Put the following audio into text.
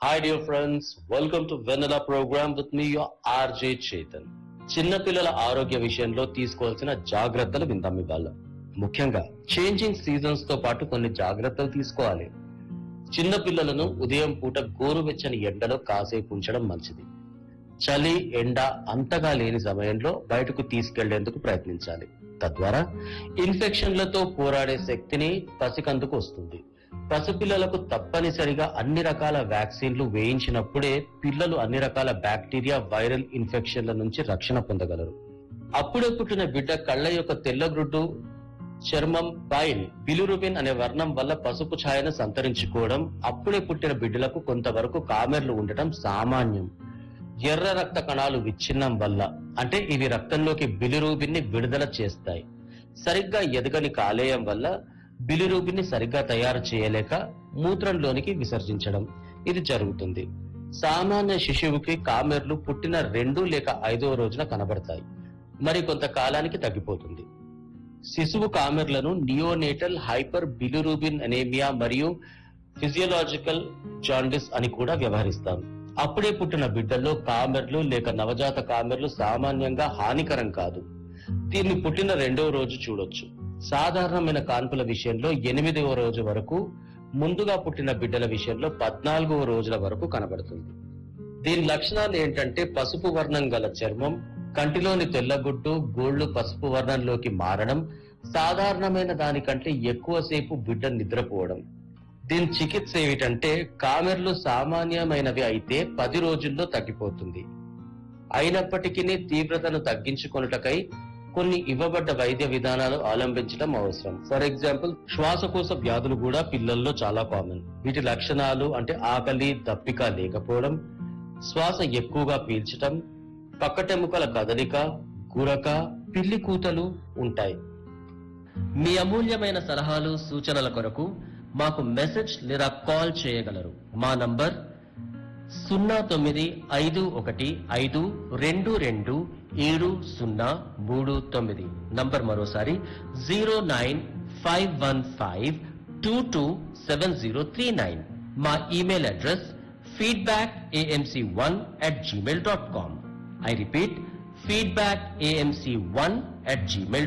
Hi dear friends, welcome to Vanilla program with me your RJ Chetan. చిన్నపిల్లల ఆరోగ్య విషయంలో తీసుకోవాల్సిన జాగ్రత్తలు విందాం ఇవాళ ముఖ్యంగా చేంజింగ్ సీజన్స్ తో పాటు కొన్ని జాగ్రత్తలు తీసుకోవాలి చిన్న పిల్లలను ఉదయం పూట గోరువెచ్చని ఎండలో కాసేపు ఉంచడం మంచిది చలి ఎండ అంతగా లేని సమయంలో బయటకు తీసుకెళ్లేందుకు ప్రయత్నించాలి తద్వారా ఇన్ఫెక్షన్లతో పోరాడే శక్తిని పసికందుకు వస్తుంది పసిపిల్లలకు తప్పనిసరిగా అన్ని రకాల వ్యాక్సిన్లు వేయించినప్పుడే పిల్లలు అన్ని రకాల బ్యాక్టీరియా వైరల్ ఇన్ఫెక్షన్ల నుంచి రక్షణ పొందగలరు అప్పుడే పుట్టిన బిడ్డ కళ్ళ యొక్క తెల్లగ్రుడ్డు చర్మం పైల్ బిలురుబిన్ అనే వర్ణం వల్ల పసుపు ఛాయను సంతరించుకోవడం అప్పుడే పుట్టిన బిడ్డలకు కొంతవరకు కామెర్లు ఉండటం సామాన్యం ఎర్ర రక్త కణాలు విచ్ఛిన్నం వల్ల అంటే ఇవి రక్తంలోకి బిలిరూబిన్ ని విడుదల చేస్తాయి సరిగ్గా ఎదగని కాలేయం వల్ల బిలిరూబిన్ ని సరిగ్గా తయారు చేయలేక మూత్రంలోనికి విసర్జించడం ఇది జరుగుతుంది సామాన్య శిశువుకి కామెర్లు పుట్టిన రెండు లేక ఐదో రోజున కనబడతాయి మరి కొంతకాలానికి తగ్గిపోతుంది శిశువు కామెర్లను నియోనేటల్ హైపర్ బిలిరూబిన్ అనేమియా మరియు ఫిజియోలాజికల్ జాండిస్ అని కూడా వ్యవహరిస్తాం అప్పుడే పుట్టిన బిడ్డల్లో కామెర్లు లేక నవజాత కామెర్లు సామాన్యంగా హానికరం కాదు దీన్ని పుట్టిన రెండవ రోజు చూడొచ్చు సాధారణమైన కాన్పుల విషయంలో ఎనిమిదవ రోజు వరకు ముందుగా పుట్టిన బిడ్డల విషయంలో పద్నాలుగవ రోజుల వరకు కనబడుతుంది దీని లక్షణాలు ఏంటంటే పసుపు వర్ణం గల చర్మం కంటిలోని తెల్లగుడ్డు గోళ్లు పసుపు వర్ణంలోకి మారడం సాధారణమైన దానికంటే ఎక్కువసేపు బిడ్డ నిద్రపోవడం దీని చికిత్స ఏమిటంటే కామెర్లు సామాన్యమైనవి అయితే పది రోజుల్లో తగ్గిపోతుంది అయినప్పటికీ తీవ్రతను తగ్గించుకొనుటకై కొన్ని ఇవ్వబడ్డ వైద్య విధానాలు అవలంబించడం అవసరం ఫర్ ఎగ్జాంపుల్ శ్వాసకోశ వ్యాధులు కూడా పిల్లల్లో చాలా కామన్ వీటి లక్షణాలు అంటే ఆకలి దప్పిక లేకపోవడం శ్వాస ఎక్కువగా పీల్చటం పక్కటెముకల కదలిక గురక పిల్లి కూతలు ఉంటాయి మీ అమూల్యమైన సలహాలు సూచనల కొరకు మాకు మెసేజ్ లేదా కాల్ చేయగలరు మా నంబర్ సున్నా తొమ్మిది ఐదు ఒకటి ఐదు రెండు రెండు ఏడు సున్నా మూడు తొమ్మిది నంబర్ మరోసారి zero nine five one five two two seven zero three nine మా email address feedback AMC one at Gmail dot com I repeat feedback AMC one at Gmail